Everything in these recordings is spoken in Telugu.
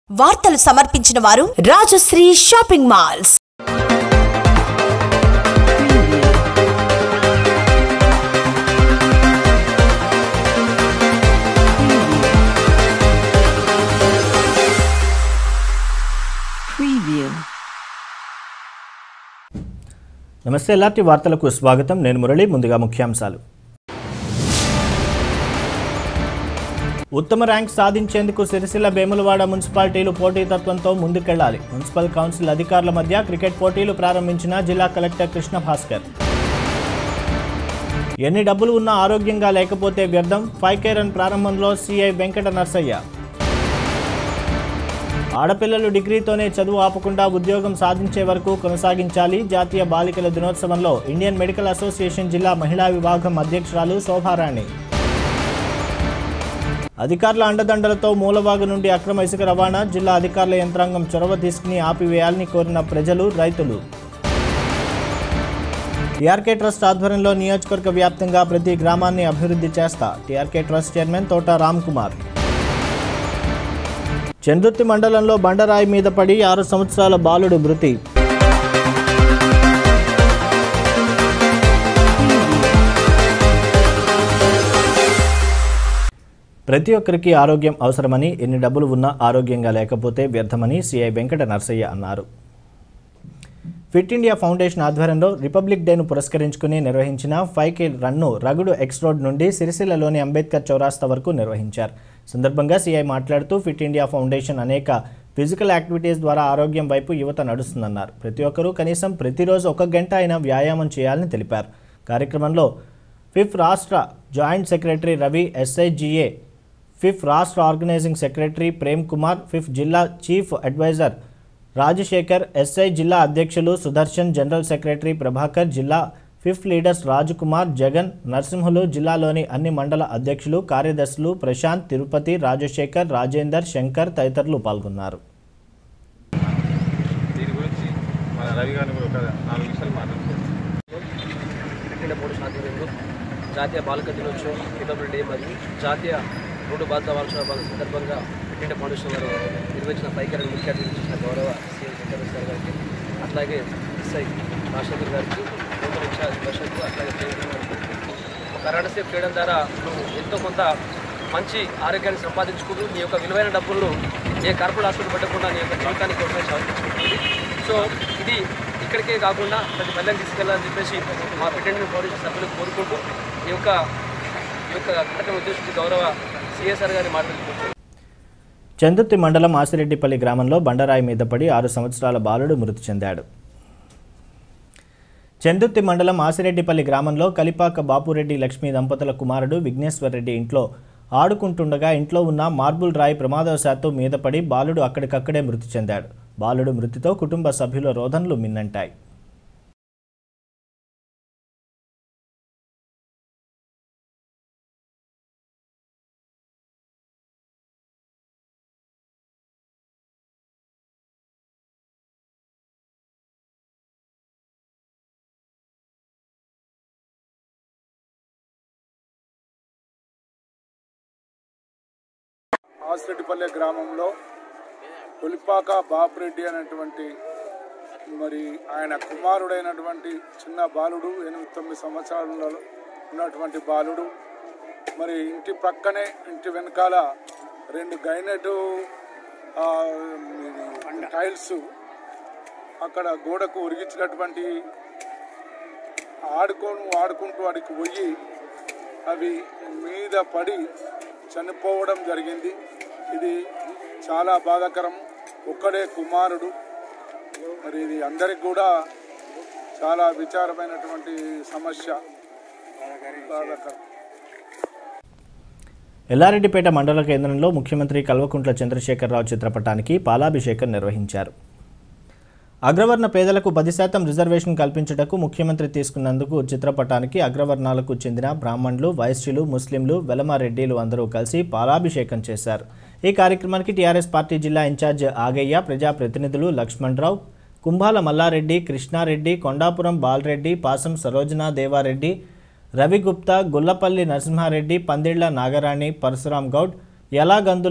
వార్తలు సమర్పించిన వారు రాజశ్రీ షాపింగ్ మాల్స్ Preview. నమస్తే ఎల్ఆర్టీ వార్తలకు స్వాగతం నేను మురళి ముందుగా ముఖ్యాంశాలు ఉత్తమ ర్యాంక్ సాధించేందుకు సిరిసిల్ల వేములవాడ మున్సిపాలిటీలు పోటీతత్వంతో ముందుకెళ్లాలి మున్సిపల్ కౌన్సిల్ అధికారుల మధ్య క్రికెట్ పోటీలు ప్రారంభించిన జిల్లా కలెక్టర్ కృష్ణ భాస్కర్ ఎన్ని డబ్బులు ఉన్నా ఆరోగ్యంగా లేకపోతే వ్యర్థం ఫైవ్ కే రన్ ప్రారంభంలో సిఐ వెంకట నర్సయ్య ఆడపిల్లలు డిగ్రీతోనే చదువు ఆపకుండా ఉద్యోగం సాధించే వరకు కొనసాగించాలి జాతీయ బాలికల దినోత్సవంలో ఇండియన్ మెడికల్ అసోసియేషన్ జిల్లా మహిళా విభాగం అధ్యక్షురాలు శోభారాణి అధికారుల అండదండలతో మూలవాగు నుండి అక్రమ ఇసుక రవాణా జిల్లా అధికారుల యంత్రాంగం చొరవ తీసుకుని ఆపివేయాలని కోరిన ప్రజలు రైతులు టీఆర్కే ట్రస్ట్ ఆధ్వర్యంలో నియోజకవర్గ వ్యాప్తంగా ప్రతి గ్రామాన్ని అభివృద్ధి చేస్తా టీఆర్కే ట్రస్ట్ చైర్మన్ తోట రామ్ కుమార్ చందుర్తి మండలంలో బండరాయి మీద పడి ఆరు సంవత్సరాల బాలుడు మృతి ప్రతి ఒక్కరికి ఆరోగ్యం అవసరమని ఎన్ని డబ్బులు ఉన్నా ఆరోగ్యంగా లేకపోతే వ్యర్థమని సిఐ వెంకట నర్సయ్య అన్నారు ఫిట్ ఇండియా ఫౌండేషన్ ఆధ్వర్యంలో రిపబ్లిక్ డేను పురస్కరించుకుని నిర్వహించిన ఫైవ్ కే రన్ను రగుడు ఎక్స్ రోడ్ నుండి సిరిసిల్లలోని అంబేద్కర్ చౌరాస్తా వరకు నిర్వహించారు సందర్భంగా సీఐ మాట్లాడుతూ ఫిట్ ఇండియా ఫౌండేషన్ అనేక ఫిజికల్ యాక్టివిటీస్ ద్వారా ఆరోగ్యం వైపు యువత నడుస్తుందన్నారు ప్రతి ఒక్కరూ కనీసం ప్రతిరోజు ఒక గంట అయినా వ్యాయామం చేయాలని తెలిపారు కార్యక్రమంలో ఫిఫ్ రాష్ట్ర joint secretary Ravi SIGA FIF రాష్ట్ర organizing secretary Prem Kumar FIF జిల్లా చీఫ్ అడ్వైజర్ రాజశేఖర్ ఎస్ఐ జిల్లా అధ్యక్షులు సుదర్శన్ జనరల్ సెక్రటరీ ప్రభాకర్ జిల్లా ఫిఫ్ లీడర్స్ రాజకుమార్ జగన్ నరసింహులు జిల్లాలోని అన్ని మండల అధ్యక్షులు కార్యదర్శులు ప్రశాంత్ తిరుపతి రాజశేఖర్ రాజేందర్ శంకర్ తదితరులు పాల్గొన్నారు దీని గురించి మన రవి గారిని కూడా ఒక నాలుగు నిమిషాలు మాట్లాడుతారు క్రికెట్ పోలీస్ ఆధ్వర్యంలో జాతీయ బాలిక దినోత్సవం రిపబ్లిక్ డే మరియు జాతీయ రోడ్డు బాధిత వార్షికోత్సవాల సందర్భంగా క్రికెట్ ఫౌండేషన్ వారు నిర్వహించిన పైకరణ ముఖ్య అతిథి చేసిన గౌరవ సీఎం వెంకటేశ్వర సార్ గారికి అట్లాగే ఎస్ఐ రాజశేఖర్ గారికి లోకల్ ఇన్ఛార్జ్ దర్శకు అట్లాగే ప్రేమ్ గారికి కరాటే సేపు చేయడం ద్వారా నువ్వు ఎంతో కొంత మంచి ఆరోగ్యాన్ని సంపాదించుకుంటూ నీ యొక్క విలువైన డబ్బులను ఏ కార్పొరేట్ హాస్పిటల్ పెట్టకుండా నీ యొక్క జీవితానికి కోసమే సాధించుకుంటుంది సో ఇది ఇక్కడికే కాకుండా ప్రతి పల్లెని తీసుకెళ్ళాలని చెప్పేసి మా ఫిటెండ్ ఫౌండేషన్ సభ్యులు కోరుకుంటూ ఈ యొక్క ఈ యొక్క కార్యక్రమం ఉద్దేశించి గౌరవ సిఎస్ఆర్ గారి మాట్లాడుకుంటున్నాను చందుర్తి మండలం ఆసిరెడ్డిపల్లి గ్రామంలో బండరాయి మీద పడి ఆరు సంవత్సరాల బాలుడు మృతి చెందాడు చందుర్తి మండలం ఆసిరెడ్డిపల్లి గ్రామంలో కలిపాక బాపురెడ్డి లక్ష్మీ దంపతుల కుమారుడు విఘ్నేశ్వరరెడ్డి ఇంట్లో ఆడుకుంటుండగా ఇంట్లో ఉన్న మార్బుల్ రాయి ప్రమాదవశాత్తు మీద పడి బాలుడు అక్కడికక్కడే మృతి చెందాడు బాలుడు మృతితో కుటుంబ సభ్యుల రోదనలు మిన్నంటాయి ఆసిరెడ్డిపల్లె గ్రామంలో పులిపాక బాపురెడ్డి అనేటువంటి మరి ఆయన కుమారుడైనటువంటి చిన్న బాలుడు ఎనిమిది తొమ్మిది సంవత్సరాలలో ఉన్నటువంటి బాలుడు మరి ఇంటి ప్రక్కనే ఇంటి వెనకాల రెండు గైనెట్ ఆ, ఇది టైల్స్ అక్కడ గోడకు ఉరిగించినటువంటి ఆడుకోను ఆడుకుంటూ అడికి పోయి అవి మీద పడి చనిపోవడం జరిగింది ఇది చాలా బాధాకరం ఒక్కడే కుమారుడు మరి ఇది అందరికి కూడా చాలా విచారమైనటువంటి సమస్య బాధాకరం ఎల్లారెడ్డిపేట మండల కేంద్రంలో ముఖ్యమంత్రి కల్వకుంట్ల చంద్రశేఖరరావు చిత్రపటానికి పాలాభిషేకం నిర్వహించారు అగ్రవర్ణ పేదలకు పది శాతం రిజర్వేషన్ కల్పించుటకు ముఖ్యమంత్రి తీసుకున్నందుకు చిత్రపటానికి అగ్రవర్ణాలకు చెందిన బ్రాహ్మణులు వైశ్యులు ముస్లింలు వెలమారెడ్డిలు అందరూ కలిసి పాలాభిషేకం చేశారు ఈ కార్యక్రమానికి టీఆర్ఎస్ పార్టీ జిల్లా ఇన్ఛార్జ్ ఆగయ్య ప్రజాప్రతినిధులు లక్ష్మణరావు కుంభాల మల్లారెడ్డి కృష్ణారెడ్డి కొండాపురం బాలరెడ్డి పాసం సరోజన దేవారెడ్డి రవిగుప్తా గుల్లపల్లి నరసింహారెడ్డి పందిళ్ల నాగరాణి పరశురాం గౌడ్ యలాగందుల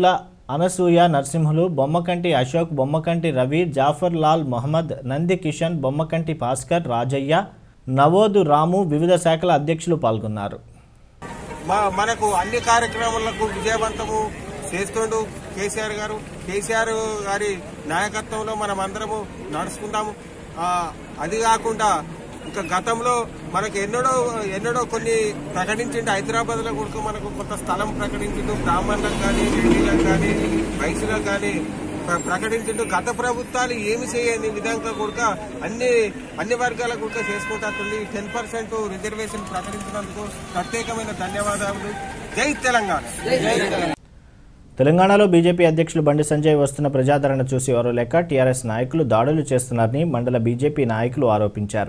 అనసూయ నరసింహులు బొమ్మకంటి అశోక్ బొమ్మకంటి రవి జాఫర్ లాల్ మొహమ్మద్ నంది కిషన్ బొమ్మకంటి భాస్కర్ రాజయ్య నవోదు రాము వివిధ శాఖల అధ్యక్షులు పాల్గొన్నారు మా మనకు అన్ని కార్యక్రమాలకు విజయవంతము చేస్తుండు కేసీఆర్ గారు కేసీఆర్ గారి నాయకత్వంలో మనం అందరము నడుచుకుందాము ఆ, అది కాకుండా ఇంకా గతంలో మనకు ఎన్నడో ఎన్నడో కొన్ని ప్రకటించిండు హైదరాబాద్ లో కూడా మనకు కొంత స్థలం ప్రకటించిండు బ్రాహ్మణులకు కానీ రెడ్డిలకు కానీ వైశ్యులకు కానీ ప్ర- ప్రకటించిండు గత ప్రభుత్వాలు ఏమి చేయని విధంగా కూడా అన్ని అన్ని వర్గాల కూడా చేసుకుంటుంది టెన్ పర్సెంట్ రిజర్వేషన్ ప్రకటించినందుకు ప్రత్యేకమైన ధన్యవాదాలు జై తెలంగాణ తెలంగాణలో బీజేపీ అధ్యక్షులు బండి సంజయ్ వస్తున్న ప్రజాదరణ చూసి ఎవరో లేక టీఆర్ఎస్ నాయకులు దాడులు చేస్తున్నారని మండల బీజేపీ నాయకులు ఆరోపించారు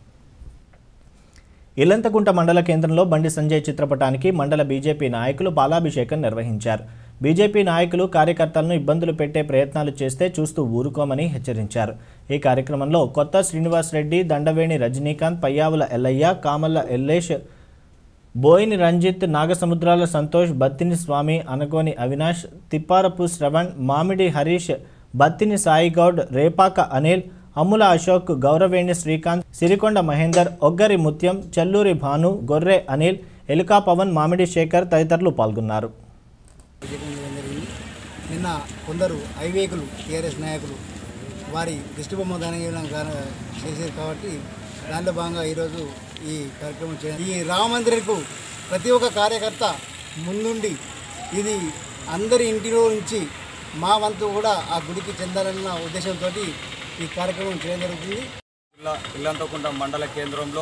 ఇల్లంతకుంట మండల కేంద్రంలో బండి సంజయ్ చిత్రపటానికి మండల బీజేపీ నాయకులు పాలాభిషేకం నిర్వహించారు బీజేపీ నాయకులు కార్యకర్తలను ఇబ్బందులు పెట్టే ప్రయత్నాలు చేస్తే చూస్తూ ఊరుకోమని హెచ్చరించారు ఈ కార్యక్రమంలో కొత్త శ్రీనివాస్ రెడ్డి దండవేణి రజనీకాంత్ పయ్యావుల ఎల్లయ్య కామల్ల ఎల్లేష్ బోయిని రంజిత్ నాగసముద్రాల సంతోష్ బత్తిని స్వామి అనకోని అవినాష్ తిప్పారపు శ్రవణ్ మామిడి హరీష్ బత్తిని సాయిగౌడ్ రేపాక అనిల్ అమ్ముల అశోక్ గౌరవేణి శ్రీకాంత్ సిరికొండ మహేందర్ ఒగ్గరి ముత్యం చెల్లూరి భాను గొర్రె అనిల్ ఎలుకా పవన్ మామిడి శేఖర్ తదితరులు పాల్గొన్నారు చేయడం జరిగింది నిన్న కొందరు ఐవేకులు టీఆర్ఎస్ నాయకులు వారి దిష్టిబొమ్మ దానం చేయడం కార- చేశారు కాబట్టి దానిలో భాగంగా ఈరోజు ఈ కార్యక్రమం చేయాలి ఈ రామ మందిరకు ప్రతి ఒక్క కార్యకర్త ముందుండి ఇది అందరి ఇంటిలో నుంచి మా వంతు కూడా ఆ గుడికి చెందాలన్న ఉద్దేశంతో ఈ కార్యక్రమం చేయడం జరుగుతుంది జిల్లా ఇల్లంతకుంట మండల కేంద్రంలో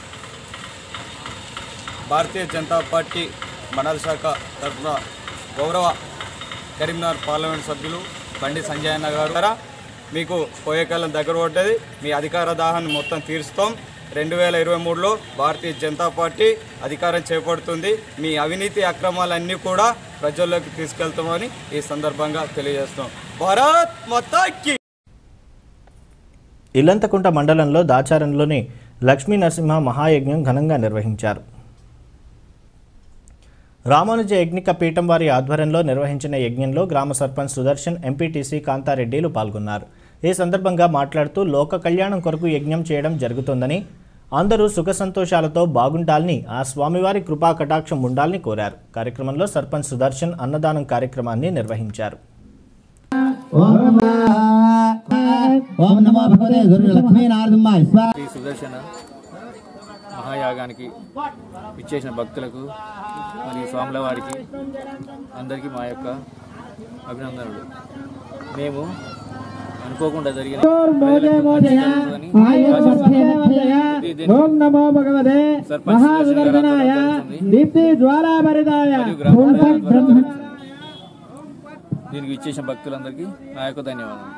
భారతీయ జనతా పార్టీ మండల శాఖ తరఫున గౌరవ కరీంనగర్ పార్లమెంట్ సభ్యులు బండి సంజయ్ అన్న గారు ద్వారా మీకు పోయే కాలం దగ్గర పడ్డది మీ అధికార దాహాన్ని మొత్తం తీరుస్తాం రెండు వేల ఇరవై మూడులో భారతీయ జనతా పార్టీ అధికారం చేపడుతుంది మీ అవినీతి అక్రమాలన్నీ కూడా ప్రజల్లోకి తీసుకెళ్తామని ఈ సందర్భంగా తెలియజేస్తాం భారత్ మొత్తాకి ఇల్లంతకుంట మండలంలో దాచారంలోని లక్ష్మీ నరసింహ మహాయజ్ఞం ఘనంగా నిర్వహించారు రామానుజ యజ్ఞిక పీఠం వారి ఆధ్వర్యంలో నిర్వహించిన యజ్ఞంలో గ్రామ సర్పంచ్ సుదర్శన్ ఎంపీటీసీ కాంతారెడ్డిలు పాల్గొన్నారు ఈ సందర్భంగా మాట్లాడుతూ లోక కళ్యాణం కొరకు యజ్ఞం చేయడం జరుగుతోందని అందరూ సుఖ సంతోషాలతో బాగుండాలని ఆ స్వామివారి కృపా కటాక్షం ఉండాలని కోరారు కార్యక్రమంలో సర్పంచ్ సుదర్శన్ అన్నదానం కార్యక్రమాన్ని నిర్వహించారు ఓం నమో భగవతే గురు లక్ష్మీ నారదమ్మాయ శ్రీ సుదర్శన మహాయాగానికి ఇచ్చేసిన భక్తులకు మరియు స్వాముల వారికి అందరికీ మా యొక్క అభినందనలు మేము అనుకోకుండా జరిగిన ప్రజలకు మంచి జరుగుతుందని ఆశిస్తున్నాం. ఇది దీన్ని ఓం నమో భగవతే సర్పంచ్ మహాసుదర్శనాయ జరుగుతుంది. దీప్తి జ్వాలాభరితాయ మరియు గ్రామ ప్రజల ద్వారా జరుగుతుంది. దీనికి ఇచ్చేసిన భక్తులందరికీ నా యొక్క ధన్యవాదాలు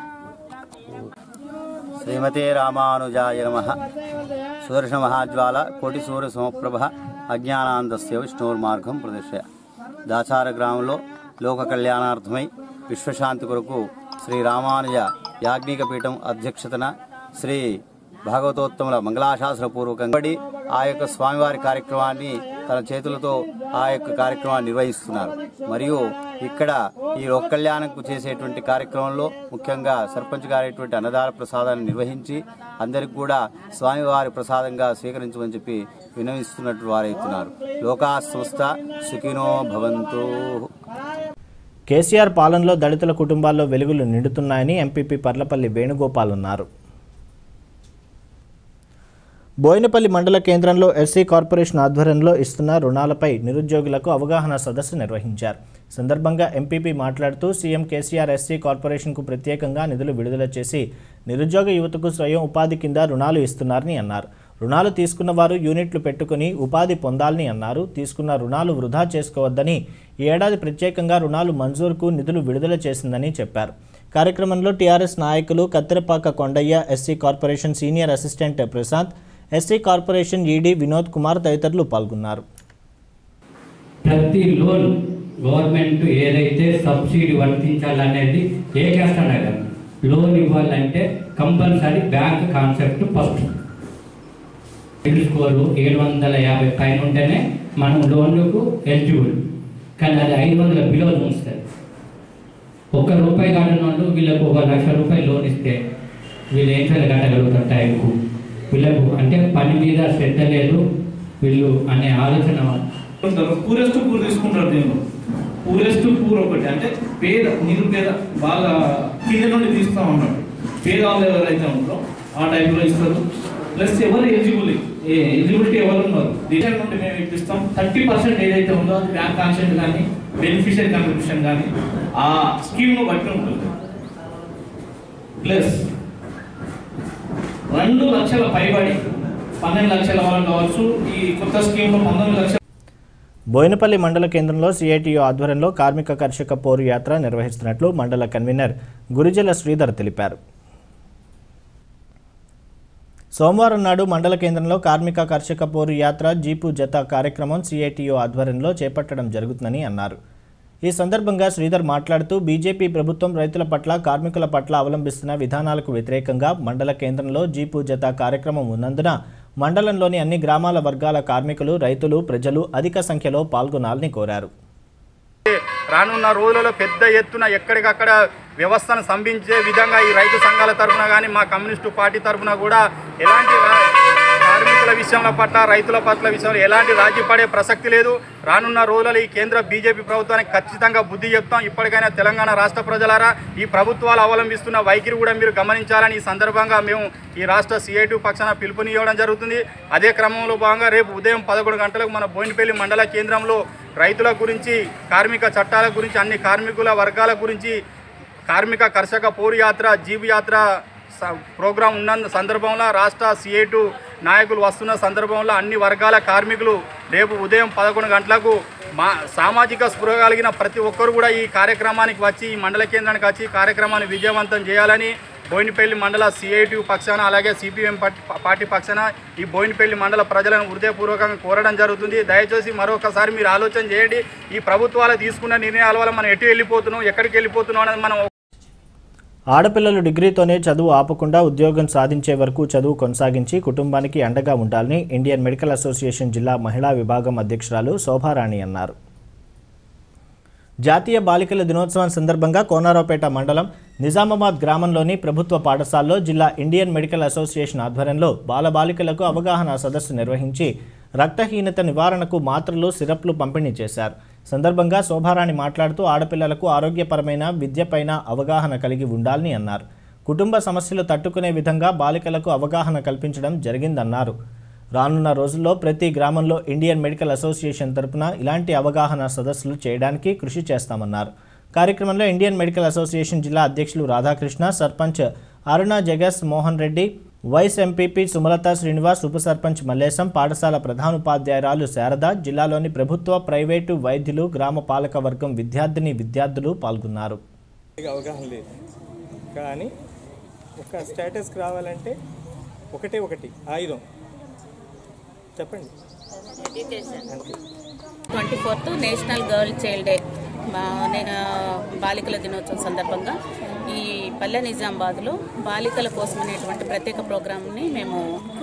శ్రీమతే రామానుజాయ నమ సుదర్శన మహాజ్వాల కోటి సూర్య సమప్రభ అజ్ఞానాందస్య విష్ణుర్మార్గం ప్రదర్శయ దాచార గ్రామంలో లోక కళ్యాణార్థమై విశ్వశాంతి కొరకు శ్రీ రామానుజ యాజ్ఞిక పీఠం అధ్యక్షతన శ్రీ భాగవతోత్తముల మంగళాశాసన పూర్వకంగా పడి ఆ యొక్క స్వామివారి కార్యక్రమాన్ని తన చేతులతో ఆ యొక్క కార్యక్రమాన్ని నిర్వహిస్తున్నారు మరియు ఇక్కడ ఈ లోక కళ్యాణంకు చేసేటువంటి కార్యక్రమంలో ముఖ్యంగా సర్పంచ్ గారైనటువంటి అన్నదాన ప్రసాదాన్ని నిర్వహించి అందరికి కూడా స్వామివారి ప్రసాదంగా స్వీకరించమని చెప్పి వినవిస్తున్నట్టు వారైతున్నారు లోకా సంస్థ సుఖినో భవంతు కేసీఆర్ పాలనలో దళితుల కుటుంబాల్లో వెలుగులు నిండుతున్నాయని ఎంపీపీ పర్లపల్లి వేణుగోపాల్ అన్నారు బోయినపల్లి మండల కేంద్రంలో ఎస్సీ కార్పొరేషన్ ఆధ్వర్యంలో ఇస్తున్న రుణాలపై నిరుద్యోగులకు అవగాహన సదస్సు నిర్వహించారు సందర్భంగా ఎంపీపీ మాట్లాడుతూ సీఎం కేసీఆర్ ఎస్సీ కార్పొరేషన్కు ప్రత్యేకంగా నిధులు విడుదల చేసి నిరుద్యోగ యువతకు స్వయం ఉపాధి కింద రుణాలు ఇస్తున్నారని అన్నారు రుణాలు తీసుకున్న వారు యూనిట్లు పెట్టుకుని ఉపాధి పొందాలని అన్నారు తీసుకున్న రుణాలు వృధా చేసుకోవద్దని ఈ ఏడాది ప్రత్యేకంగా రుణాలు మంజూరుకు నిధులు విడుదల చేసిందని చెప్పారు కార్యక్రమంలో టీఆర్ఎస్ నాయకులు Katterapaka Kondaiah SC corporation senior assistant Prashanth SC corporation ED Vinod Kumar తదితరులు పాల్గొన్నారు ప్రతి లోన్ గవర్నమెంట్ ఏదైతే సబ్సిడీ వర్తించాలనేది ఏకేస్తాడు కదా లోన్ ఇవ్వాలంటే compulsory bank concept first CIBIL score ఏడు వందల యాభై పైన ఉంటేనే మనం లోన్లకు ఎలిజిబుల్ కానీ అది ఐదు వందల బిలో ఉంచుతుంది ఒక్క రూపాయి కట్టని వాళ్ళు వీళ్ళకు ఒక లక్ష రూపాయలు లోన్ ఇస్తే వీళ్ళు ఏం చేయాలి కట్టగలుగుతారు టైంకు వీళ్ళకు అంటే పని మీద శ్రద్ధ లేదు వీళ్ళు అనే ఆలోచన ఉంటారు పూరెస్ట్ పూర్ తీసుకుంటారు దీనిలో పూరెస్ట్ పూర్ ఒకటి అంటే పేద నిరుపేద బాగా కింద నుండి తీస్తా ఉన్నాడు పేద వాళ్ళు ఎవరైతే ఉంటారో ఆ టైంలో ఇస్తారు ప్లస్ ఎవరు ఎలిజిబుల్ ఎలిజిబిలిటీ ఎవరు ఉన్నారు దీని నుండి మేము ఇప్పిస్తాం థర్టీ పర్సెంట్ ఏదైతే ఉందో అది బ్యాంక్ కాన్సెంట్ కానీ బెనిఫిషియరీ కంట్రిబ్యూషన్ కానీ ఆ స్కీమ్ను బట్టి ఉంటుంది ప్లస్ రెండు లక్షల పైబడి పన్నెండు లక్షల వరకు కావచ్చు ఈ కొత్త స్కీమ్లో పంతొమ్మిది లక్షల బోయినపల్లి మండల కేంద్రంలో సిఐటియు ఆధ్వర్యంలో కార్మిక కర్షక పోరు యాత్ర నిర్వహిస్తున్నట్లు మండల కన్వీనర్ గురిజల శ్రీధర్ తెలిపారు సోమవారం నాడు మండల కేంద్రంలో కార్మిక కర్షక పోరు యాత్ర జీపు జత కార్యక్రమం సిఐటియు ఆధ్వర్యంలో చేపట్టడం జరుగుతుందని అన్నారు ఈ సందర్భంగా శ్రీధర్ మాట్లాడుతూ బీజేపీ ప్రభుత్వం రైతుల పట్ల కార్మికుల పట్ల అవలంబిస్తున్న విధానాలకు వ్యతిరేకంగా మండల కేంద్రంలో జీపు జత కార్యక్రమం ఉన్నందున మండలంలోని అన్ని గ్రామాల వర్గాల కార్మికులు రైతులు ప్రజలు అధిక సంఖ్యలో పాల్గొనాలని కోరారు రానున్న రోజులలో పెద్ద ఎత్తున ఎక్కడికక్కడ వ్యవస్థను స్తంభించే విధంగా ఈ రైతు సంఘాల తరఫున కానీ మా కమ్యూనిస్టు పార్టీ తరఫున కూడా ఎలాంటి రా- కార్మికుల విషయంలో పట్ల రైతుల పట్ల విషయంలో ఎలాంటి రాజీ పడే ప్రసక్తి లేదు రానున్న రోజులలో ఈ కేంద్ర బీజేపీ ప్రభుత్వానికి ఖచ్చితంగా బుద్ధి చెప్తాం ఇప్పటికైనా తెలంగాణ రాష్ట్ర ప్రజలారా ఈ ప్రభుత్వాలు అవలంబిస్తున్న వైఖరి కూడా మీరు గమనించాలని ఈ సందర్భంగా మేము ఈ రాష్ట్ర సిఐటి పక్షాన పిలుపునివ్వడం జరుగుతుంది అదే క్రమంలో భాగంగా రేపు ఉదయం పదకొండు గంటలకు మన బోయినపల్లి మండల కేంద్రంలో రైతుల గురించి కార్మిక చట్టాల గురించి అన్ని కార్మికుల వర్గాల గురించి కార్మిక కర్షక పోరు యాత్ర జీబు యాత్ర స- ప్రోగ్రాం ఉన్న సందర్భంలో రాష్ట్ర సిఐటు నాయకులు వస్తున్న సందర్భంలో అన్ని వర్గాల కార్మికులు రేపు ఉదయం పదకొండు గంటలకు మా సామాజిక స్పృహ కలిగిన ప్రతి ఒక్కరు కూడా ఈ కార్యక్రమానికి వచ్చి ఈ మండల కేంద్రానికి వచ్చి ఈ కార్యక్రమాన్ని విజయవంతం చేయాలని బోయినపల్లి మండల సిఐటి పక్షాన అలాగే సిపిఎం పార్టీ పక్షాన ఈ బోయినపల్లి మండల ప్రజలను హృదయపూర్వకంగా కోరడం జరుగుతుంది దయచేసి మరొకసారి మీరు ఆలోచన చేయండి ఈ ప్రభుత్వాలు తీసుకున్న నిర్ణయాల వల్ల మనం ఎటు వెళ్ళిపోతున్నాం ఎక్కడికి వెళ్ళిపోతున్నాం అనేది మనం ఆడపిల్లలు డిగ్రీతోనే చదువు ఆపకుండా ఉద్యోగం సాధించే వరకు చదువు కొనసాగించి కుటుంబానికి అండగా ఉండాలని ఇండియన్ మెడికల్ అసోసియేషన్ జిల్లా మహిళా విభాగం అధ్యక్షురాలు శోభారాణి అన్నారు జాతీయ బాలికల దినోత్సవం సందర్భంగా కోనారావుపేట మండలం నిజామాబాద్ గ్రామంలోని ప్రభుత్వ పాఠశాలలో జిల్లా ఇండియన్ మెడికల్ అసోసియేషన్ ఆధ్వర్యంలో బాలబాలికలకు అవగాహన సదస్సు నిర్వహించి రక్తహీనత నివారణకు మాత్రలు సిరప్లు పంపిణీ చేశారు సందర్భంగా శోభారాణి మాట్లాడుతూ ఆడపిల్లలకు ఆరోగ్యపరమైన విద్యపైన అవగాహన కలిగి ఉండాలని అన్నారు కుటుంబ సమస్యలు తట్టుకునే విధంగా బాలికలకు అవగాహన కల్పించడం జరిగిందన్నారు రానున్న రోజుల్లో ప్రతి గ్రామంలో ఇండియన్ మెడికల్ అసోసియేషన్ తరపున ఇలాంటి అవగాహన సదస్సులు చేయడానికి కృషి చేస్తామన్నారు కార్యక్రమంలో ఇండియన్ మెడికల్ అసోసియేషన్ జిల్లా అధ్యక్షులు రాధాకృష్ణ సర్పంచ్ అరుణ జగస్ మోహన్ రెడ్డి వైస్ ఎంపీపీ సుమలత శ్రీనివాస్ ఉప సర్పంచ్ మల్లేశం పాఠశాల ప్రధానోపాధ్యాయురాలు శారద జిల్లాలోని ప్రభుత్వ ప్రైవేటు వైద్యులు గ్రామ పాలక వర్గం విద్యార్థిని విద్యార్థులు పాల్గొన్నారు అవగాహన లేదు కానీ ఒక స్టేటస్కి రావాలంటే ఒకటే ఒకటి ఆయుధం చెప్పండి ఎడ్యుకేషన్ అంతే twenty fourth national girl child day మా- నే- ఆ, బాలికల దినోత్సవం సందర్భంగా ఈ పల్లె నిజామాబాద్లో బాలికల కోసం అనేటువంటి ప్రత్యేక ప్రోగ్రామ్ని మేము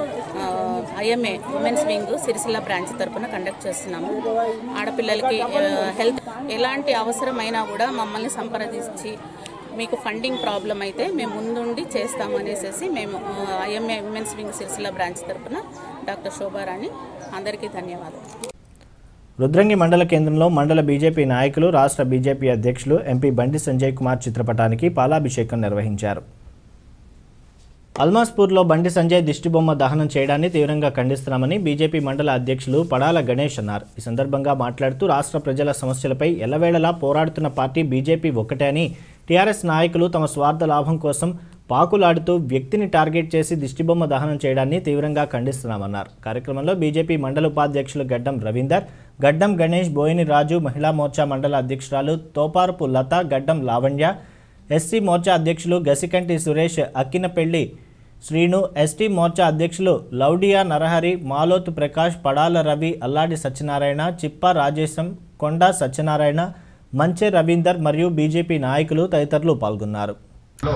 IMA women's wing Sircilla branch తరపున కండక్ట్ చేస్తున్నాము ఆడపిల్లలకి ఆ, హెల్త్ ఎలాంటి అవసరమైనా కూడా మమ్మల్ని సంప్రదించి మీకు ఫండింగ్ ప్రాబ్లం అయితే మేము ముందుండి చేస్తామనేసి మేము IMA women's wing Sircilla branch తరపున డాక్టర్ శోభారాణి అందరికీ ధన్యవాదాలు రుద్రంగి మండల కేంద్రంలో మండల బీజేపీ నాయకులు రాష్ట్ర బీజేపీ అధ్యక్షులు ఎంపీ బండి సంజయ్ కుమార్ చిత్రపటానికి పాలాభిషేకం నిర్వహించారు అల్మాస్పూర్లో బండి సంజయ్ దిష్టిబొమ్మ దహనం చేయడాన్ని తీవ్రంగా ఖండిస్తున్నామని బీజేపీ మండల అధ్యక్షులు పడాల గణేష్ అన్నారు ఈ సందర్భంగా మాట్లాడుతూ రాష్ట్ర ప్రజల సమస్యలపై ఎల్లవేళలా పోరాడుతున్న పార్టీ బీజేపీ ఒక్కటే అని టీఆర్ఎస్ నాయకులు తమ స్వార్థ లాభం కోసం పాకులాడుతూ వ్యక్తిని టార్గెట్ చేసి దిష్టిబొమ్మ దహనం చేయడాన్ని తీవ్రంగా ఖండిస్తున్నామన్నారు కార్యక్రమంలో బీజేపీ మండల ఉపాధ్యక్షులు గడ్డం రవీందర్ గడ్డం గణేష్ బోయిని రాజు మహిళా మోర్చా మండల అధ్యక్షురాలు తోపారపు లత గడ్డం లావణ్య ఎస్సీ మోర్చా అధ్యక్షులు గసికంటి సురేష్ అక్కినపెల్లి శ్రీను ఎస్టీ మోర్చా అధ్యక్షులు లౌడియా నరహరి మాలోతు ప్రకాష్ పడాల రవి అల్లాడి సత్యనారాయణ చిప్ప రాజేశం కొండా సత్యనారాయణ మంచె రవీందర్ మరియు బీజేపీ నాయకులు తదితరులు పాల్గొన్నారు లో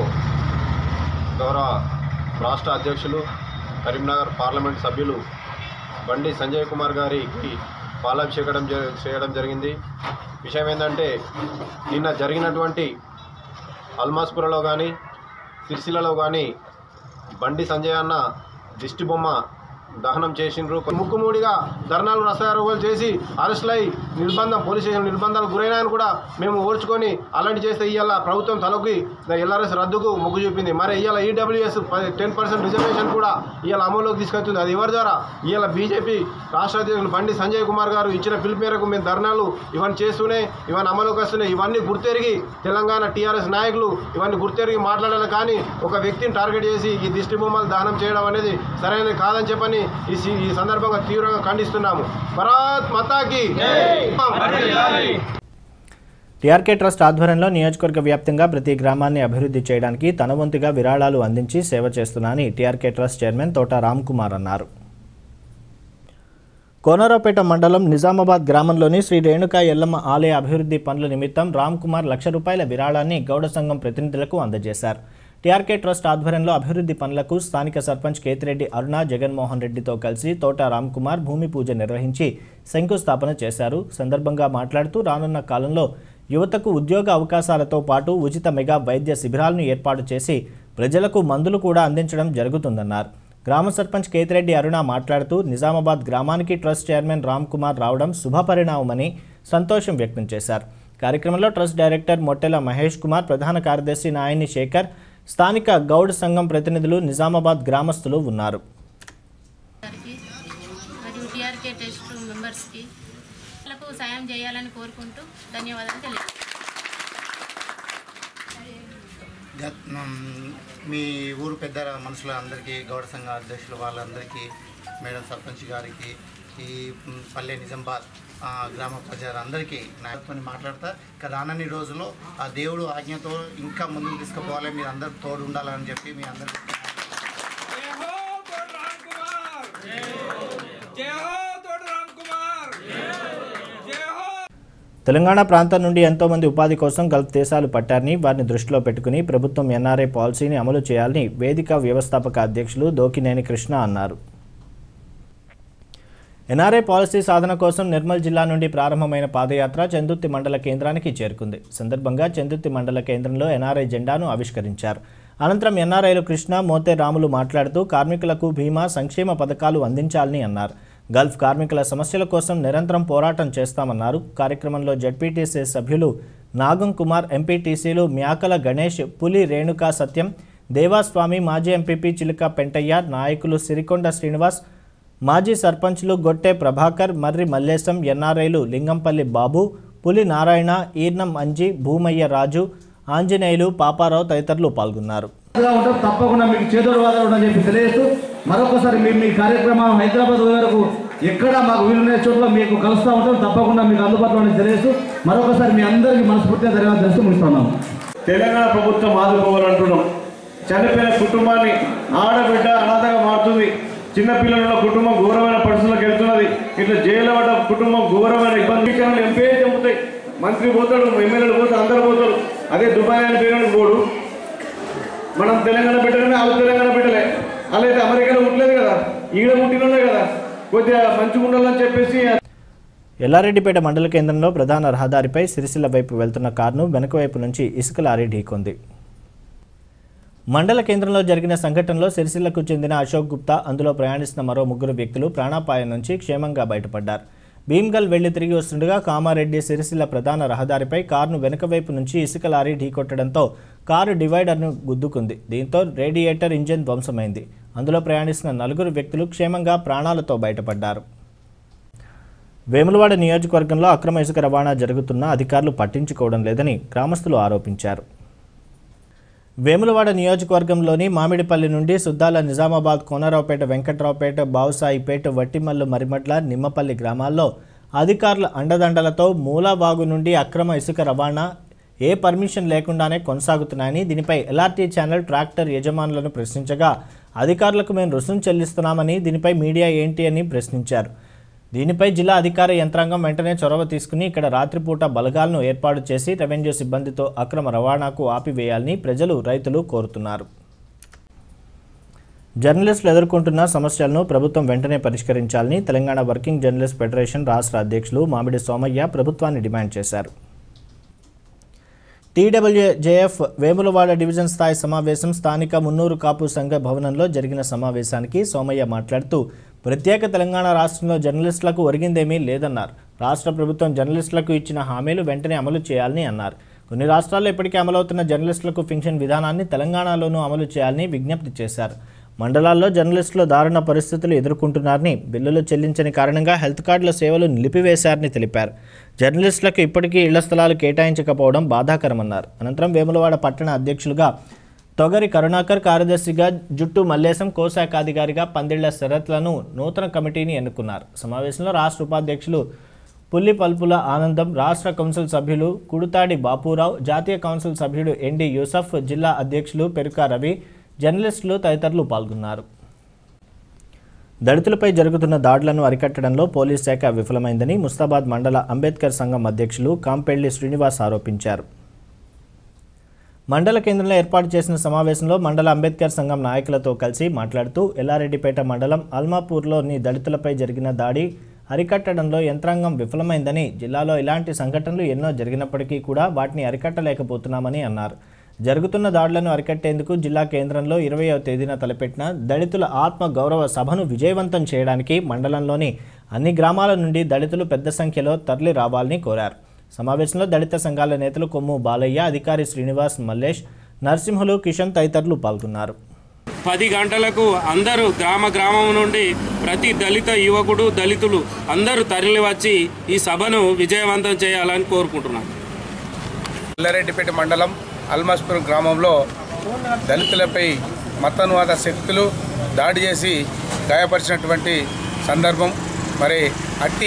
గౌరవ రాష్ట్ర అధ్యక్షులు కరీంనగర్ పార్లమెంట్ సభ్యులు బండి సంజయ్ కుమార్ గారికి పాలాభిషేకం జ- చేయడం జరిగింది విషయం ఏంటంటే నిన్న జరిగినటువంటి అల్మాస్పురలో కానీ సిరిసిల్లలో కానీ బండి సంజయ్ అన్న దిష్టి బొమ్మ దహనం చేసిండ్రు ముక్కుమూడిగా ధర్నాలు రసారోగ్యాలు చేసి అరెస్టులై నిర్బంధం పోలీస్ స్టేషన్ నిర్బంధాలకు గురైనాయని కూడా మేము ఓర్చుకొని అలాంటి చేస్తే ఇవాళ ప్రభుత్వం తలకి ఎల్ఆర్ఎస్ రద్దుకు మొగ్గు చూపింది మరి ఇవాళ ఈడబ్ల్యూఎస్ టెన్ పర్సెంట్ రిజర్వేషన్ కూడా ఇవాళ అమల్లోకి తీసుకొచ్చింది అది ఎవరి ద్వారా ఇవాళ బీజేపీ రాష్ట్ర అధ్యక్షులు బండి సంజయ్ కుమార్ గారు ఇచ్చిన పిలుపు మేరకు మేము ధర్నాలు ఇవన్నీ చేస్తూనే ఇవన్నీ అమలుకి వస్తున్నాయి ఇవన్నీ గుర్తెరిగి తెలంగాణ టీఆర్ఎస్ నాయకులు ఇవన్నీ గుర్తెరిగి మాట్లాడాలి కానీ ఒక వ్యక్తిని టార్గెట్ చేసి ఈ దిష్టి బొమ్మలు దహనం చేయడం అనేది సరైనది కాదని చెప్పని ఈ సి- ఈ సందర్భంగా తీవ్రంగా ఖండిస్తున్నాము భరత్ మతాకి టీఆర్కే ట్రస్ట్ ఆధ్వర్యంలో నియోజకవర్గ వ్యాప్తంగా ప్రతి గ్రామాన్ని అభివృద్ధి చేయడానికి తన వంతుగా విరాళాలు అందించి సేవ చేస్తున్నానని టీఆర్కే ట్రస్ట్ చైర్మన్ తోట రామ్ కుమార్ అన్నారు కోనరావుపేట మండలం నిజామాబాద్ గ్రామంలోని శ్రీ రేణుకా ఎల్లమ్మ ఆలయ అభివృద్ధి పనుల నిమిత్తం రామ్ కుమార్ లక్ష రూపాయల విరాళాన్ని గౌడ సంఘం ప్రతినిధులకు అందజేశారు టీఆర్కే ట్రస్ట్ ఆధ్వర్యంలో అభివృద్ధి పనులకు స్థానిక సర్పంచ్ కేతిరెడ్డి అరుణ జగన్మోహన్ రెడ్డితో కలిసి తోట రామ్ కుమార్ భూమి పూజ నిర్వహించి శంకుస్థాపన చేశారు సందర్భంగా మాట్లాడుతూ రానున్న కాలంలో యువతకు ఉద్యోగ అవకాశాలతో పాటు ఉచిత మెగా వైద్య శిబిరాలను ఏర్పాటు చేసి ప్రజలకు మందులు కూడా అందించడం జరుగుతుందన్నారు గ్రామ సర్పంచ్ కేతిరెడ్డి అరుణ మాట్లాడుతూ నిజామాబాద్ గ్రామానికి ట్రస్ట్ చైర్మన్ రామ్ కుమార్ రావడం శుభపరిణామమని సంతోషం వ్యక్తం చేశారు కార్యక్రమంలో ట్రస్ట్ డైరెక్టర్ మొట్టెల మహేష్ కుమార్ ప్రధాన కార్యదర్శి నాయని శేఖర్ స్థానిక గౌడ్ సంఘం ప్రతినిధులు నిజామాబాద్ గ్రామస్తులు ఉన్నారు మరియు టీఆర్కే టెస్ట్ మెంబర్స్కి వాళ్ళకు సాయం చేయాలని కోరుకుంటూ ధన్యవాదాలు తెలియజేస్తాను గత- మ్, మీ ఊరు పెద్ద మనుషుల అందరికీ గౌడ సంఘ అధ్యక్షులు వాళ్ళందరికీ మేడం సర్పంచ్ గారికి ఈ మ్, పల్లె నిజామాబాద్ ఆ, గ్రామ ప్రజలందరికీ నాయకత్వం మాట్లాడతా ఇక రానన్ని రోజుల్లో ఆ దేవుడు ఆజ్ఞతో ఇంకా ముందుకు తీసుకుపోవాలి మీరు అందరూ తోడు ఉండాలని చెప్పి మీ అందరికీ తెలంగాణ ప్రాంతం నుండి ఎంతో మంది ఉపాధి కోసం గల్ఫ్ దేశాలు పట్టారని వారిని దృష్టిలో పెట్టుకుని ప్రభుత్వం ఎన్ఆర్ఐ పాలసీని అమలు చేయాలని వేదిక వ్యవస్థాపక అధ్యక్షులు దోకినేని కృష్ణ అన్నారు ఎన్ఆర్ఐ పాలసీ సాధన కోసం నిర్మల్ జిల్లా నుండి ప్రారంభమైన పాదయాత్ర చందుర్తి మండల కేంద్రానికి చేరుకుంది సందర్భంగా చందుర్తి మండల కేంద్రంలో ఎన్ఆర్ఐ జెండాను ఆవిష్కరించారు అనంతరం ఎన్ఆర్ఐలు కృష్ణ మోతే రాములు మాట్లాడుతూ కార్మికులకు బీమా సంక్షేమ పథకాలు అందించాలని అన్నారు గల్ఫ్ కార్మికుల సమస్యల కోసం నిరంతరం పోరాటం చేస్తామన్నారు కార్యక్రమంలో జడ్పీటీసీ సభ్యులు నాగం కుమార్ ఎంపీటీసీలు మ్యాకల గణేష్ పులి రేణుకా సత్యం దేవాస్వామి మాజీ ఎంపీపీ చిలుక పెంటయ్య నాయకులు సిరికొండ శ్రీనివాస్ మాజీ సర్పంచ్లు గొట్టె ప్రభాకర్ మర్రి మల్లేశం ఎన్ఆర్ఐలు లింగంపల్లి బాబు పులి నారాయణ ఈర్నం అంజి భూమయ్య రాజు ఆంజనేయులు పాపారావు తదితరులు పాల్గొన్నారు గా ఉంటాం తప్పకుండా మీకు చేదోడు వాదోడు అని చెప్పి తెలియజేస్తూ మరొకసారి మీ మీ కార్యక్రమం హైదరాబాద్ వరకు ఎక్కడ మాకు వీలున్న చోట్ల మీకు కలుస్తూ ఉంటాం తప్పకుండా మీకు అందుబాటులో ఉందని తెలియజేస్తూ మరొకసారి మీ అందరికీ మనస్ఫూర్తిగా ధన్యవాదాలు తెలుస్తూ ముగిస్తున్నాం తెలంగాణ ప్రభుత్వం ఆదుకోవాలంటున్నాం చనిపోయిన కుటుంబాన్ని ఆడబిడ్డ అనాథగా మారుతుంది చిన్న పిల్లల కుటుంబం ఘోరమైన పరిస్థితులకు వెళ్తున్నది ఇట్లా జైలు పడ్డ కుటుంబం ఘోరమైన ఇబ్బంది ఎంపీ చంపుతాయి మంత్రి పోతాడు ఎమ్మెల్యేలు పోతాడు అందరు పోతారు అదే దుబాయ్ అని పేరు పోడు మనం తెలంగాణ బిడ్డలనే వాళ్ళు తెలంగాణ బిడ్డలే అలా అయితే అమెరికాలో ఉండలేదు కదా ఈడ పుట్టినోళ్ళే కదా కొద్దిగా మంచిగా ఉండాలని చెప్పేసి ఎల్లారెడ్డిపేట మండల కేంద్రంలో ప్రధాన రహదారిపై సిరిసిల్ల వైపు వెళ్తున్న కారును వెనుక వైపు నుంచి ఇసుక లారీ ఢీకొంది మండల కేంద్రంలో జరిగిన సంఘటనలో సిరిసిల్లకు చెందిన అశోక్ గుప్తా అందులో ప్రయాణిస్తున్న మరో ముగ్గురు వ్యక్తులు ప్రాణాపాయం నుంచి క్షేమంగా బయటపడ్డారు భీమ్గల్ వెళ్లి తిరిగి వస్తుండగా కామారెడ్డి సిరిసిల్ల ప్రధాన రహదారిపై కారును వెనుక వైపు నుంచి ఇసుక లారీ ఢీకొట్టడంతో కారు డివైడర్ను గుద్దుకుంది దీంతో రేడియేటర్ ఇంజిన్ ధ్వంసమైంది అందులో ప్రయాణిస్తున్న నలుగురు వ్యక్తులు క్షేమంగా ప్రాణాలతో బయటపడ్డారు వేములవాడ నియోజకవర్గంలో అక్రమ ఇసుక రవాణా జరుగుతున్నా అధికారులు పట్టించుకోవడం లేదని గ్రామస్తులు ఆరోపించారు వేములవాడ నియోజకవర్గంలోని మామిడిపల్లి నుండి సుద్దాల నిజామాబాద్ కోనరావుపేట వెంకట్రావుపేట బావుసాయిపేట వట్టిమల్లు మరిమడ్ల నిమ్మపల్లి గ్రామాల్లో అధికారుల అండదండలతో మూలావాగు నుండి అక్రమ ఇసుక రవాణా ఏ పర్మిషన్ లేకుండానే కొనసాగుతున్నాయని దీనిపై ఎల్ఆర్టీ ఛానల్ ట్రాక్టర్ యజమానులను ప్రశ్నించగా అధికారులకు మేము రుసుం చెల్లిస్తున్నామని దీనిపై మీడియా ఏంటి అని ప్రశ్నించారు దీనిపై జిల్లా అధికార యంత్రాంగం వెంటనే చొరవ తీసుకుని ఇక్కడ రాత్రిపూట బలగాలను ఏర్పాటు చేసి రెవెన్యూ సిబ్బందితో అక్రమ రవాణాకు ఆపివేయాలని ప్రజలు రైతులు కోరుతున్నారు జర్నలిస్టులు ఎదుర్కొంటున్న సమస్యలను ప్రభుత్వం వెంటనే పరిష్కరించాలని తెలంగాణ వర్కింగ్ జర్నలిస్ట్ ఫెడరేషన్ రాష్ట్ర అధ్యక్షులు మామిడి సోమయ్య ప్రభుత్వాన్ని డిమాండ్ చేశారు టీడబ్ల్యూజేఎఫ్ వేములవాడ డివిజన్ స్థాయి సమావేశం స్థానిక మున్నూరు కాపు సంఘ భవనంలో జరిగిన సమావేశానికి సోమయ్య మాట్లాడుతూ ప్రత్యేక తెలంగాణ రాష్ట్రంలో జర్నలిస్టులకు ఒరిగిందేమీ లేదన్నారు రాష్ట్ర ప్రభుత్వం జర్నలిస్టులకు ఇచ్చిన హామీలు వెంటనే అమలు చేయాలని అన్నారు కొన్ని రాష్ట్రాల్లో ఇప్పటికే అమలవుతున్న జర్నలిస్టులకు పింఛన్ విధానాన్ని తెలంగాణలోనూ అమలు చేయాలని విజ్ఞప్తి చేశారు మండలాల్లో జర్నలిస్టులు దారుణ పరిస్థితులు ఎదుర్కొంటున్నారని బిల్లులు చెల్లించని కారణంగా హెల్త్ కార్డుల సేవలు నిలిపివేశారని తెలిపారు జర్నలిస్టులకు ఇప్పటికీ ఇళ్ల స్థలాలు కేటాయించకపోవడం బాధాకరమన్నారు అనంతరం వేములవాడ పట్టణ అధ్యక్షులుగా తొగరి కరుణాకర్ కార్యదర్శిగా జుట్టు మల్లేశం కోశాఖాధికారిగా పందిళ్ల శరత్లను నూతన కమిటీని ఎన్నుకున్నారు సమావేశంలో రాష్ట్ర ఉపాధ్యక్షులు పుల్లి పల్పుల ఆనందం రాష్ట్ర కౌన్సిల్ సభ్యులు కుడుతాడి బాపురావు జాతీయ కౌన్సిల్ సభ్యుడు ఎన్డి యూసఫ్ జిల్లా అధ్యక్షులు పెరుక రవి జర్నలిస్టులు తదితరులు పాల్గొన్నారు దళితులపై జరుగుతున్న దాడులను అరికట్టడంలో పోలీస్ శాఖ విఫలమైందని ముస్తాబాద్ మండల అంబేద్కర్ సంఘం అధ్యక్షులు కాంపెళ్లి శ్రీనివాస్ ఆరోపించారు మండల కేంద్రంలో ఏర్పాటు చేసిన సమావేశంలో మండల అంబేద్కర్ సంఘం నాయకులతో కలిసి మాట్లాడుతూ ఎల్లారెడ్డిపేట మండలం అల్మాపూర్లోని దళితులపై జరిగిన దాడి అరికట్టడంలో యంత్రాంగం విఫలమైందని జిల్లాలో ఇలాంటి సంఘటనలు ఎన్నో జరిగినప్పటికీ కూడా వాటిని అరికట్టలేకపోతున్నామని అన్నారు జరుగుతున్న దాడులను అరికట్టేందుకు జిల్లా కేంద్రంలో ఇరవయవ తేదీన తలపెట్టిన దళితుల ఆత్మ గౌరవ సభను విజయవంతం చేయడానికి మండలంలోని అన్ని గ్రామాల నుండి దళితులు పెద్ద సంఖ్యలో తరలి రావాలని కోరారు సమావేశంలో దళిత సంఘాల నేతలు కొమ్ము బాలయ్య అధికారి శ్రీనివాస్ మల్లేష్ నరసింహులు కిషన్ తదితరులు పాల్గొన్నారు పది గంటలకు అందరూ గ్రామ గ్రామం నుండి ప్రతి దళిత యువకుడు దళితులు అందరూ తరలి వచ్చి ఈ సభను విజయవంతం చేయాలని కోరుకుంటున్నాను ఎల్లారెడ్డిపేట మండలం అల్మాస్పురం గ్రామంలో దళితులపై మతన్వాద శక్తులు దాడి చేసి గాయపరిచినటువంటి సందర్భం మరి అట్టి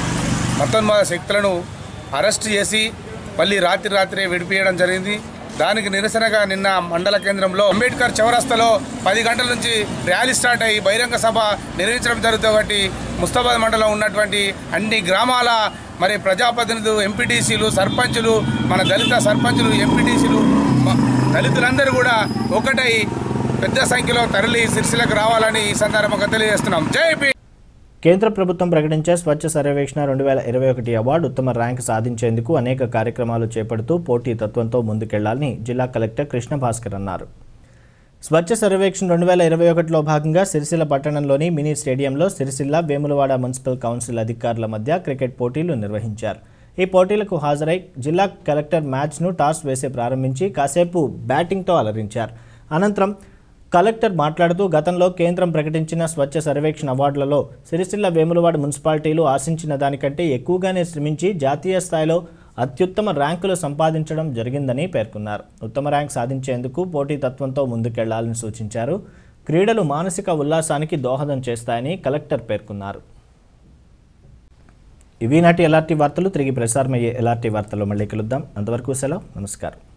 మతన్వాద శక్తులను అరెస్ట్ చేసి మళ్ళీ రాత్రి రాత్రే విడిపియడం జరిగింది దానికి నిరసనగా నిన్న మండల కేంద్రంలో అంబేద్కర్ చౌరస్తాలో పది గంటల నుంచి ర్యాలీ స్టార్ట్ అయ్యి బహిరంగ సభ నిర్వహించడం జరుగుతుంది కాబట్టి ముస్తాబాద్ మండలం ఉన్నటువంటి అన్ని గ్రామాల మరి ప్రజాప్రతినిధులు ఎంపీటీసీలు సర్పంచులు మన దళిత సర్పంచులు ఎంపీటీసీలు దళితులందరూ కూడా ఒకటై పెద్ద సంఖ్యలో తరలి సిరిసిలకు రావాలని ఈ సందర్భంగా తెలియజేస్తున్నాం జై పీ కేంద్ర ప్రభుత్వం ప్రకటించే స్వచ్ఛ సర్వేక్షణ రెండు వేల ఇరవై ఒకటి అవార్డు ఉత్తమ ర్యాంక్ సాధించేందుకు అనేక కార్యక్రమాలు చేపడుతూ పోటీ తత్వంతో ముందుకెళ్లాలని జిల్లా కలెక్టర్ కృష్ణ భాస్కర్ అన్నారు స్వచ్ఛ సర్వేక్షణ రెండు వేల ఇరవై ఒకటిలో భాగంగా సిరిసిల్ల పట్టణంలోని మినీ స్టేడియంలో సిరిసిల్ల వేములవాడ మున్సిపల్ కౌన్సిల్ అధికారుల మధ్య క్రికెట్ పోటీలు నిర్వహించారు ఈ పోటీలకు హాజరై జిల్లా కలెక్టర్ మ్యాచ్ను టాస్ వేసి ప్రారంభించి కాసేపు బ్యాటింగ్తో అలరించారు అనంతరం కలెక్టర్ మాట్లాడుతూ గతంలో కేంద్రం ప్రకటించిన స్వచ్ఛ సర్వేక్షణ అవార్డులలో సిరిసిల్ల వేములవాడ మున్సిపాలిటీలు ఆశించిన దానికంటే ఎక్కువగానే శ్రమించి జాతీయ స్థాయిలో అత్యుత్తమ ర్యాంకులు సంపాదించడం జరిగిందని పేర్కొన్నారు ఉత్తమ ర్యాంక్ సాధించేందుకు పోటీతత్వంతో ముందుకెళ్లాలని సూచించారు క్రీడలు మానసిక ఉల్లాసానికి దోహదం చేస్తాయని కలెక్టర్ పేర్కొన్నారు ఇవి నాటి ఎలాంటి వార్తలు తిరిగి ప్రసారమయ్యే ఎలాంటి వార్తలు మళ్ళీ కలుద్దాం అంతవరకు సెలవు నమస్కారం